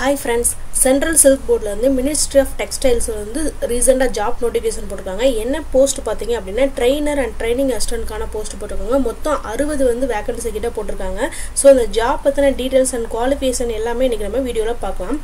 hi friends central silk போர்டில் வந்து ministry of textiles வந்து ரீசெண்டாக ஜாப் நோட்டிஃபிகேஷன் போட்டிருக்காங்க என்ன போஸ்ட் பார்த்தீங்க அப்படின்னா ட்ரெயினர் அண்ட் ட்ரைனிங் அசிஸ்டன்ட்கான போஸ்ட் போட்டிருக்காங்க மொத்தம் அறுபது வந்து வேகன்சி கிட்ட போட்டிருக்காங்க ஸோ அந்த ஜாப் பற்றின டீட்டெயில்ஸ் அண்ட் குவாலிஃபிகேஷன் எல்லாமே இன்றைக்கி நம்ம வீடியோவில் பார்க்கலாம்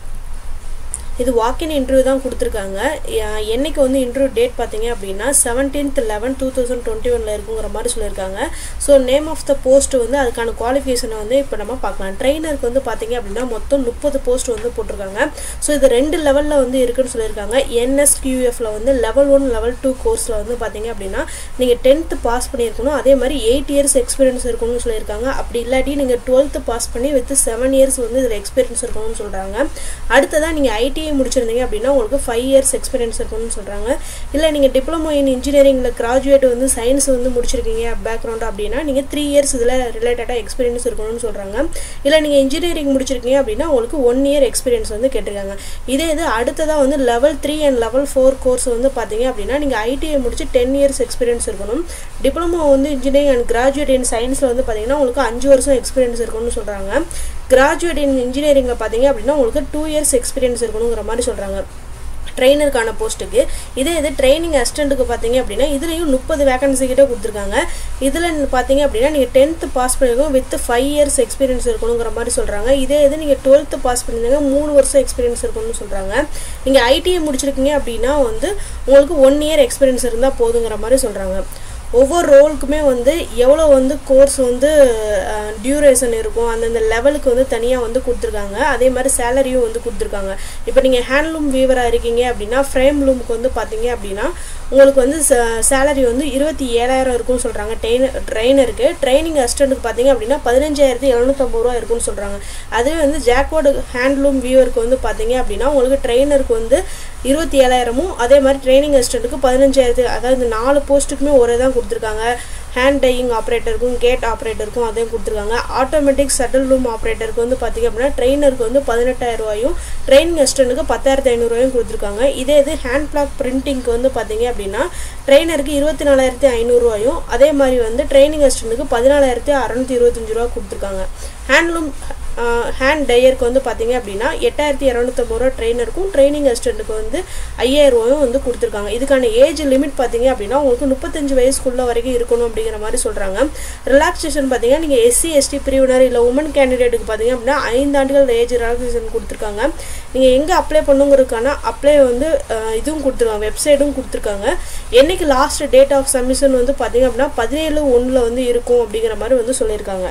இது வாக்கின் இன்டர்வியூ தான் கொடுத்துருக்காங்க அஹ் என்னைக்கு வந்து இன்டர்வியூ டேட் பார்த்தீங்க அப்படின்னா seventeenth eleven two thousand twenty ஒனில் இருக்குங்கிற மாதிரி சொல்லியிருக்காங்க so name of the post வந்து அதுக்கான குவாலிஃபிகேஷனை வந்து இப்போ நம்ம பார்க்கலாம் ட்ரெயினருக்கு வந்து பார்த்தீங்க அப்படின்னா மொத்தம் முப்பது போஸ்ட் வந்து போட்டிருக்காங்க ஸோ இது ரெண்டு லெவலில் வந்து இருக்குன்னு சொல்லியிருக்காங்க என்எஸ்கியூஎஃப்ல வந்து லெவல் ஒன் லெவல் டூ கோர்ஸில் வந்து பார்த்தீங்க அப்படின்னா நீங்கள் டென்த்து பாஸ் பண்ணியிருக்கணும் அதே மாதிரி எயிட் இயர்ஸ் எக்ஸ்பீரியன்ஸ் இருக்கணும்னு சொல்லியிருக்காங்க அப்படி இல்லாட்டி நீங்கள் டுவெல்த்து பாஸ் பண்ணி வித் செவன் இயர்ஸ் வந்து இதில் எக்ஸ்பீரியன்ஸ் இருக்கணும்னு சொல்கிறாங்க அடுத்ததாக நீங்கள் ஐடிஐ முடிச்சிருந்தீங்க அப்படின்னா உங்களுக்கு ஃபைவ் இயர்ஸ் எக்ஸ்பீரியன்ஸ் இருக்கணும்னு சொல்கிறாங்க இல்லை நீங்கள் டிப்ளமோ இன் இன்ஜினியரிங்கில் கிராஜுவேட் வந்து சயின்ஸ் வந்து முடிச்சிருக்கீங்க பேக்ரவுண்ட் அப்படின்னா நீங்கள் த்ரீ இயர்ஸ் இதில் ரிலேட்டடாக எக்ஸ்பீரியன்ஸ் இருக்கணும்னு சொல்கிறாங்க இல்லை நீங்கள் இன்ஜினியரிங் முடிச்சிருக்கீங்க அப்படின்னா உங்களுக்கு ஒன் இயர் எக்ஸ்பீரியன்ஸ் வந்து கேட்டிருக்காங்க இதே இது அடுத்ததாக வந்து level three and level four course வந்து பார்த்தீங்க அப்படின்னா நீங்கள் ஐடிஐ முடிச்சு டென் இயர்ஸ் எக்ஸ்பீரியன்ஸ் இருக்கணும் டிப்ளமோ வந்து இன்ஜினியரிங் அண்ட் கிராஜுவேட் இன் சயின்ஸில் வந்து பார்த்தீங்கன்னா உங்களுக்கு அஞ்சு வருஷம் எக்ஸ்பீரியன்ஸ் இருக்கணும்னு சொல்கிறாங்க கிராஜுவேட் இன் இன்ஜினியரிங்கில் பார்த்தீங்க அப்படின்னா உங்களுக்கு டூ இயர்ஸ் எக்ஸ்பீரியன்ஸ் இருக்கணுங்கிற மாதிரி சொல்கிறாங்க ட்ரெயினருக்கான போஸ்ட்டுக்கு இதே இது ட்ரைனிங் அசிஸ்டண்ட்டுக்கு பார்த்தீங்க அப்படின்னா இதுலேயும் முப்பது வேகன்சி கிட்ட கொடுத்துருக்காங்க இதில் பார்த்தீங்க அப்படின்னா நீங்கள் டென்த்து பாஸ் பண்ணிருக்கோம் வித் ஃபைவ் இயர்ஸ் எக்ஸ்பீரியன்ஸ் இருக்கணுங்கிற மாதிரி சொல்கிறாங்க இதே இது நீங்கள் டுவெல்த்து பாஸ் பண்ணியிருந்தீங்க மூணு வருஷம் எக்ஸ்பீரியன்ஸ் இருக்கணும்னு சொல்கிறாங்க நீங்கள் ஐடிஐ முடிச்சிருக்கீங்க அப்படின்னா வந்து உங்களுக்கு ஒன் இயர் எக்ஸ்பீரியன்ஸ் இருந்தால் போதுங்கிற மாதிரி சொல்கிறாங்க ஒவ்வொரு ரோலுக்குமே வந்து எவ்வளோ வந்து கோர்ஸ் வந்து டியூரேஷன் இருக்கும் அந்தந்த லெவலுக்கு வந்து தனியாக வந்து கொடுத்துருக்காங்க அதே மாதிரி சேலரியும் வந்து கொடுத்துருக்காங்க இப்போ நீங்கள் ஹேண்ட்லூம் வீவராக இருக்கீங்க அப்படின்னா ஃப்ரேம் லூமுக்கு வந்து பார்த்தீங்க அப்படின்னா உங்களுக்கு வந்து சேலரி வந்து இருபத்தி ஏழாயிரம் இருக்கும்னு சொல்கிறாங்க ட்ரெயின் ட்ரெயினருக்கு ட்ரைனிங் அசிஸ்டண்ட்டுக்கு பார்த்தீங்க அப்படின்னா பதினஞ்சாயிரத்தி எழுநூற்றம்பது ரூபா இருக்கும்னு சொல்கிறாங்க அதுவே வந்து ஜாக்வார்டு ஹேண்ட்லூம் வியூவருக்கு வந்து பார்த்தீங்க அப்படின்னா உங்களுக்கு ட்ரெயினருக்கு வந்து இருபத்தி ஏழாயிரமும் அதே மாதிரி ட்ரைனிங் அசிஸ்டண்ட்டுக்கு பதினஞ்சாயிரத்து அதாவது இந்த நாலு போஸ்ட்டுக்குமே ஒரே தான் கொடுத்துருக்காங்க ஹேண்ட் டையிங் ஆப்ரேட்டருக்கும் கேட் ஆப்ரேட்டருக்கும் அதையும் கொடுத்துருக்காங்க ஆட்டோமேட்டிக் சட்டில் ரூம் ஆப்ரேட்டருக்கு வந்து பார்த்திங்க அப்படின்னா ட்ரெயினருக்கு வந்து பதினெட்டாயிரம் ரூபாயும் ட்ரைனிங் அசிஸ்டண்ட்டுக்கு பத்தாயிரத்தி ஐநூறுரூவாயும் கொடுத்துருக்காங்க இதே இது ஹேண்ட் பிளாக் பிரிண்டிங்க்கு வந்து பார்த்தீங்க அப்படின்னா ட்ரெயினருக்கு இருபத்தி நாலாயிரத்தி ஐநூறுரூவாயும் அதே மாதிரி வந்து ட்ரைனிங் அசிஸ்டண்ட்டுக்கு பதினாலாயிரத்தி அறநூற்றி இருபத்தஞ்சி ரூபா கொடுத்துருக்காங்க ஹேண்ட்லூம் ஹேண்ட் டையருக்கு வந்து பார்த்தீங்க அப்படின்னா எட்டாயிரத்தி இரநூத்தம்பது ரூபா ட்ரெயினருக்கும் ட்ரைனிங் அசிஸ்டண்ட்டுக்கு வந்து ஐயாயிரம் ரூபாயும் வந்து கொடுத்துருக்காங்க இதுக்கான ஏஜ் லிமிட் பார்த்தீங்க அப்படின்னா உங்களுக்கு முப்பத்தஞ்சு வயசுக்குள்ள வரைக்கும் இருக்கணும் அப்படிங்கிற மாதிரி சொல்கிறாங்க ரிலாக்ஸேஷன் பார்த்தீங்கன்னா நீங்கள் எஸ்சி எஸ்டி பிரிவினர் இல்லை உமன் கேண்டிடேட்டுக்கு பார்த்தீங்க அப்படின்னா ஐந்து ஆண்டுகள் ஏஜ் ரிலாக்ஸேஷன் கொடுத்துருக்காங்க நீங்கள் எங்கே அப்ளை பண்ணுங்கிறதுக்கான அப்ளை வந்து இதுவும் கொடுத்துருக்காங்க வெப்சைட்டும் கொடுத்துருக்காங்க என்னைக்கு லாஸ்ட் டேட் ஆஃப் சப்மிஷன் வந்து பார்த்தீங்க அப்படின்னா பதினேழு ஒன்றில் வந்து இருக்கும் அப்படிங்கிற மாதிரி வந்து சொல்லியிருக்காங்க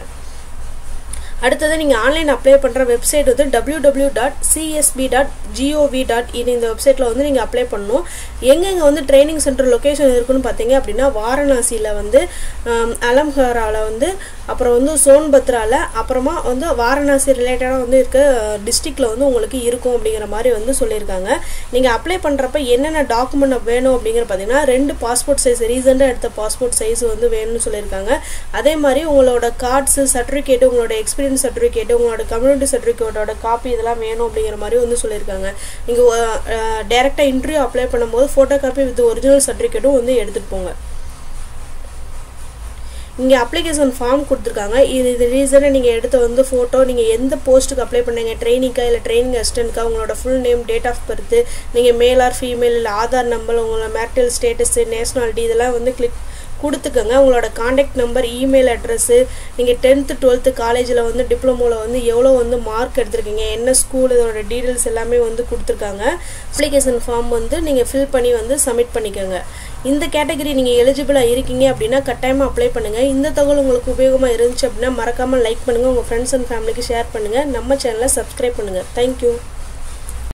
அடுத்தது நீங்கள் ஆன்லைன் அப்ளை பண்ணுற வெப்சைட் வந்து W W dot CSB dot G O V dot in இந்த வெப்சைட்டில் வந்து நீங்கள் அப்ளை பண்ணணும் எங்கெங்கே வந்து ட்ரைனிங் சென்டர் லொக்கேஷன் இருக்குன்னு பார்த்தீங்க அப்படின்னா வாரணாசியில் வந்து அலம்ஹராவில் வந்து அப்புறம் வந்து சோன்பத்ராவில் அப்புறமா வந்து வாரணாசி ரிலேட்டடாக வந்து இருக்க டிஸ்ட்ரிக்டில் வந்து உங்களுக்கு இருக்கும் அப்படிங்கிற மாதிரி வந்து சொல்லியிருக்காங்க நீங்கள் அப்ளை பண்ணுறப்ப என்னென்ன டாக்குமெண்ட் வேணும் அப்படிங்கிற பார்த்தீங்கன்னா ரெண்டு பாஸ்போர்ட் சைஸ் ரீசெண்டாக எடுத்த பாஸ்போர்ட் சைஸ் வந்து வேணும்னு சொல்லியிருக்காங்க அதே மாதிரி உங்களோட கார்ட்ஸு சர்டிஃபிகேட்டு உங்களோட எக்ஸ்பீரியன்ஸ் சர்டிஃபிகேட் உங்களோட கம்யூனிட்டி சர்டிஃபிகேட்டோட காப்பி இதெல்லாம் வேணும் அப்படிங்கிற மாதிரி வந்து சொல்லியிருக்காங்க நீங்கள் டேரெக்டாக இன்டர்வியூ அப்ளை பண்ணும்போது ஃபோட்டோ காப்பி வித் ஒரிஜினல் சர்டிஃபிகேட்டும் வந்து எடுத்துகிட்டு போங்க இங்கே அப்ளிகேஷன் ஃபார்ம் கொடுத்துருக்காங்க இது இது ரீசனாக நீங்கள் எடுத்த வந்து ஃபோட்டோ நீங்கள் எந்த போஸ்ட்டுக்கு அப்ளை பண்ணீங்க ட்ரைனிங்க்கா இல்லை ட்ரைனிங் அசிஸ்டன்ட்க்கா உங்களோட full name date of birth நீங்கள் மேல் ஆர் ஃபீமேல் இல்லை ஆதார் நம்பர் உங்களோட மேரிட்டல் ஸ்டேட்டஸு நேஷ்னாலிட்டி இதெல்லாம் வந்து கிளிக் கொடுத்துக்கோங்க உங்களோட காண்டாக்ட் நம்பர் இமெயில் அட்ரஸ்ஸு நீங்கள் டென்த்து டுவெல்த்து காலேஜில் வந்து டிப்ளமோவில் வந்து எவ்வளோ வந்து மார்க் எடுத்திருக்கீங்க என்ன ஸ்கூல் இதோட டீட்டெயில்ஸ் எல்லாமே வந்து கொடுத்துருக்காங்க அப்ளிகேஷன் ஃபார்ம் வந்து நீங்கள் ஃபில் பண்ணி வந்து சப்மிட் பண்ணிக்கோங்க இந்த கேட்டகரி நீங்கள் எலிஜிபிளாக இருக்கீங்க அப்படின்னா கட்டாயமாக அப்ளை பண்ணுங்கள் இந்த தகவல் உங்களுக்கு உபயோகமாக இருந்துச்சு அப்படின்னா மறக்காமல் லைக் பண்ணுங்கள் உங்கள் ஃப்ரெண்ட்ஸ் அண்ட் ஃபேமிலிக்கு ஷேர் பண்ணுங்கள் நம்ம சேனலை சப்ஸ்கிரைப் பண்ணுங்கள் தேங்க்யூ